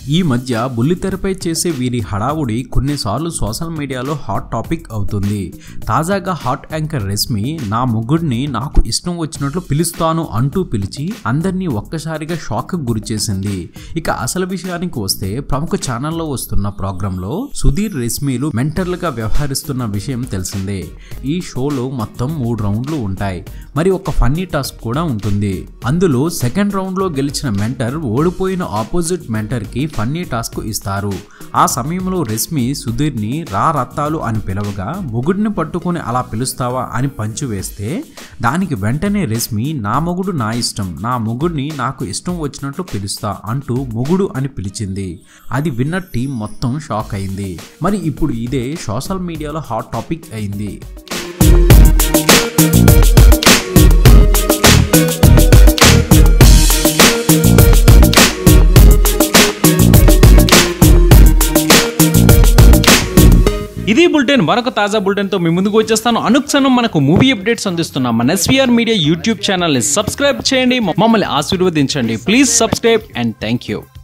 ఈ మధ్య బుల్లితెరపై చేసే వీరి హడావుడి కొన్నిసార్లు సోషల్ మీడియాలో హాట్ టాపిక్ అవుతుంది తాజాగా హాట్ యాంకర్ రష్మి నా ముగ్గుడిని నాకు ఇష్టం వచ్చినట్లు పిలుస్తాను అంటూ పిలిచి అందరినీ ఒక్కసారిగా షాక్ గురి చేసింది ఇక అసలు విషయానికి వస్తే ప్రముఖ ఛానల్లో వస్తున్న ప్రోగ్రాంలో సుధీర్ రష్మిలు మెంటర్లుగా వ్యవహరిస్తున్న విషయం తెలిసిందే ఈ షోలో మొత్తం మూడు రౌండ్లు ఉంటాయి మరి ఒక ఫన్నీ టాస్క్ కూడా ఉంటుంది అందులో సెకండ్ రౌండ్లో గెలిచిన మెంటర్ ఓడిపోయిన ఆపోజిట్ మెంటర్కి ఫన్నీ టాస్క్ ఇస్తారు ఆ సమయంలో రష్మి సుధీర్ని రా రత్తాలు అని పిలవగా మొగుడిని పట్టుకొని అలా పిలుస్తావా అని పంచు వేస్తే దానికి వెంటనే రష్మి నా మొగుడు నా ఇష్టం నా మొగుడిని నాకు ఇష్టం వచ్చినట్లు పిలుస్తా అంటూ మొగుడు అని పిలిచింది అది విన్న టీం మొత్తం షాక్ అయింది మరి ఇప్పుడు ఇదే సోషల్ మీడియాలో హాట్ టాపిక్ అయింది ఇది బులెటిన్ మరొక తాజా బులెటిన్ తో మీ ముందుకు వచ్చేస్తాను అనుక్షణం మనకు మూవీ అప్డేట్స్ అందిస్తున్నాం మన ఎస్వీఆర్ మీడియా యూట్యూబ్ ఛానల్ ని సబ్స్క్రైబ్ చేయండి మమ్మల్ని ఆశీర్వదించండి please subscribe and thank you